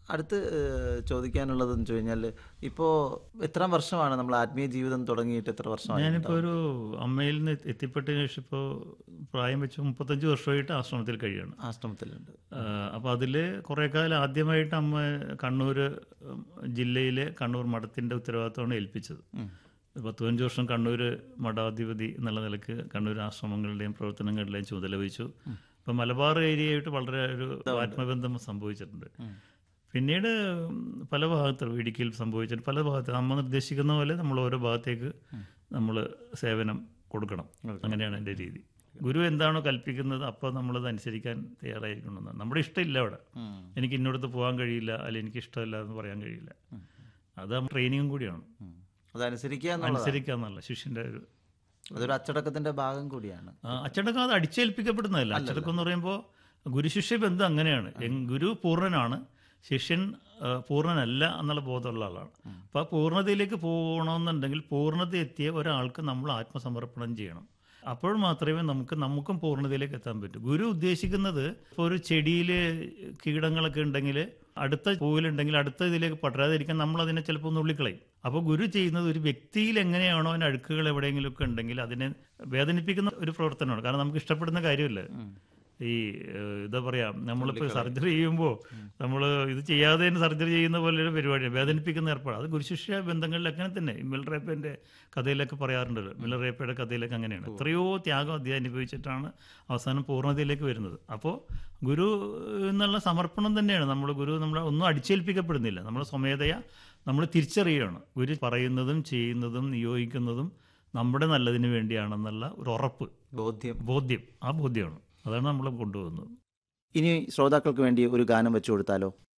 അടുത്ത് ഏഹ്, ചോദിക്കാനുള്ളതെന്ന് വെച്ച് കഴിഞ്ഞാൽ ഇപ്പോൾ എത്രാം വർഷമാണ് നമ്മൾ ആത്മീയ ജീവിതം തുടങ്ങിയിട്ട് എത്ര വർഷമായി ഞാനിപ്പോൾ ഒരു അമ്മയിൽ നിന്ന് എത്തിപ്പെട്ടതിന് ശേഷം ഇപ്പോൾ പ്രായം വെച്ച് മുപ്പത്തഞ്ച് വർഷമായിട്ട് ആശ്രമത്തിൽ കഴിയാണ് ആശ്രമത്തിലുണ്ട് അപ്പോൾ അതിൽ കുറേ കാലം ആദ്യമായിട്ട് അമ്മ കണ്ണൂർ ജില്ലയിലെ കണ്ണൂർ മഠത്തിൻ്റെ ഉത്തരവാദിത്തമാണ് ഏൽപ്പിച്ചത് പത്ത് പതിനഞ്ച് വർഷം കണ്ണൂർ മഠാധിപതി എന്നുള്ള നിലക്ക് കണ്ണൂർ ആശ്രമങ്ങളുടെയും പ്രവർത്തനങ്ങളുടെയും ചുമതല വഹിച്ചു ഇപ്പം മലബാർ ഏരിയയായിട്ട് വളരെ ഒരു ആത്മബന്ധം സംഭവിച്ചിട്ടുണ്ട് പിന്നീട് പല ഭാഗത്തും ഇടുക്കിയിൽ സംഭവിച്ചിട്ട് പല ഭാഗത്ത് നമ്മൾ നിർദ്ദേശിക്കുന്ന പോലെ നമ്മൾ ഓരോ ഭാഗത്തേക്ക് നമ്മൾ സേവനം കൊടുക്കണം അങ്ങനെയാണ് എൻ്റെ രീതി ഗുരു എന്താണോ കൽപ്പിക്കുന്നത് അപ്പോൾ നമ്മളത് അനുസരിക്കാൻ തയ്യാറായിരിക്കണമെന്നാണ് നമ്മുടെ ഇഷ്ടമില്ല അവിടെ എനിക്ക് ഇന്നോടത്ത് പോകാൻ കഴിയില്ല അല്ലെങ്കിൽ എനിക്ക് ഇഷ്ടമില്ല എന്ന് പറയാൻ കഴിയില്ല അത് ട്രെയിനിങ്ങും കൂടിയാണ് ഉം. അതനുസരിക്കുക എന്നുള്ളത് അനുസരിക്കുക എന്നല്ല ശിഷ്യൻ്റെ ഒരു അതൊരു അച്ചടക്കത്തിന്റെ ഭാഗം കൂടിയാണ് ആ, അച്ചടക്കം അത് അടിച്ചേൽപ്പിക്കപ്പെടുന്നതല്ല അച്ചടക്കം എന്ന് പറയുമ്പോൾ ഗുരുശിഷ്യ ബന്ധം അങ്ങനെയാണ് എങ് ഗുരു പൂർണ്ണനാണ് ശിഷ്യൻ ആ, പൂർണ്ണനല്ല എന്നുള്ള ബോധമുള്ള ആളാണ് അപ്പോൾ ആ പൂർണ്ണതയിലേക്ക് പോകണമെന്നുണ്ടെങ്കിൽ പൂർണ്ണത എത്തിയ ഒരാൾക്ക് നമ്മൾ ആത്മസമർപ്പണം ചെയ്യണം അപ്പോൾ മാത്രമേ നമുക്ക് നമുക്കും പൂർണ്ണതയിലേക്ക് എത്താൻ പറ്റൂ ഗുരു ഉദ്ദേശിക്കുന്നത് ഇപ്പോൾ ഒരു ചെടിയിൽ കീടങ്ങളൊക്കെ ഉണ്ടെങ്കിൽ അടുത്ത പൂവിലുണ്ടെങ്കിൽ അടുത്ത ഇതിലേക്ക് പടരാതിരിക്കാൻ നമ്മൾ അതിനെ ചിലപ്പോൾ നുള്ളിക്കളയും അപ്പോൾ ഗുരു ചെയ്യുന്നത് ഒരു വ്യക്തിയിൽ എങ്ങനെയാണോ അതിന് അഴുക്കുകൾ എവിടെയെങ്കിലുമൊക്കെ ഉണ്ടെങ്കിൽ അതിനെ വേദനിപ്പിക്കുന്ന ഒരു പ്രവർത്തനമാണ് കാരണം നമുക്ക് ഇഷ്ടപ്പെടുന്ന കാര്യമല്ല ഈ ഏഹ്, എന്താ പറയാ നമ്മളിപ്പോൾ സർജറി ചെയ്യുമ്പോൾ നമ്മൾ ഇത് ചെയ്യാതെ തന്നെ സർജറി ചെയ്യുന്ന പോലെ ഒരു പരിപാടിയാണ് വേദനിപ്പിക്കുന്ന ഏർപ്പാട് അത് ഗുരുശിഷ്യ ബന്ധങ്ങളിൽ അങ്ങനെ തന്നെ ഈ മിൽറേപ്പൻ്റെ കഥയിലൊക്കെ പറയാറുണ്ടല്ലോ മിൽറേപ്പയുടെ കഥയിലൊക്കെ അങ്ങനെയാണ് എത്രയോ ത്യാഗം അദ്ദേഹം അനുഭവിച്ചിട്ടാണ് അവസാനം പൂർണ്ണതയിലേക്ക് വരുന്നത് അപ്പോൾ ഗുരു എന്നുള്ള സമർപ്പണം തന്നെയാണ് നമ്മൾ ഗുരു നമ്മളെ ഒന്നും അടിച്ചേൽപ്പിക്കപ്പെടുന്നില്ല നമ്മൾ സ്വമേധയ നമ്മൾ തിരിച്ചറിയുകയാണ് ഗുരു പറയുന്നതും ചെയ്യുന്നതും നിയോഗിക്കുന്നതും നമ്മുടെ നല്ലതിന് വേണ്ടിയാണെന്നുള്ള ഒരു ഉറപ്പ് ബോധ്യം ബോധ്യം ആ ബോധ്യമാണ് അതാണ് നമ്മൾ കൊണ്ടുപോകുന്നത് ഇനി ശ്രോതാക്കൾക്ക് വേണ്ടി ഒരു ഗാനം വെച്ചു കൊടുത്താലോ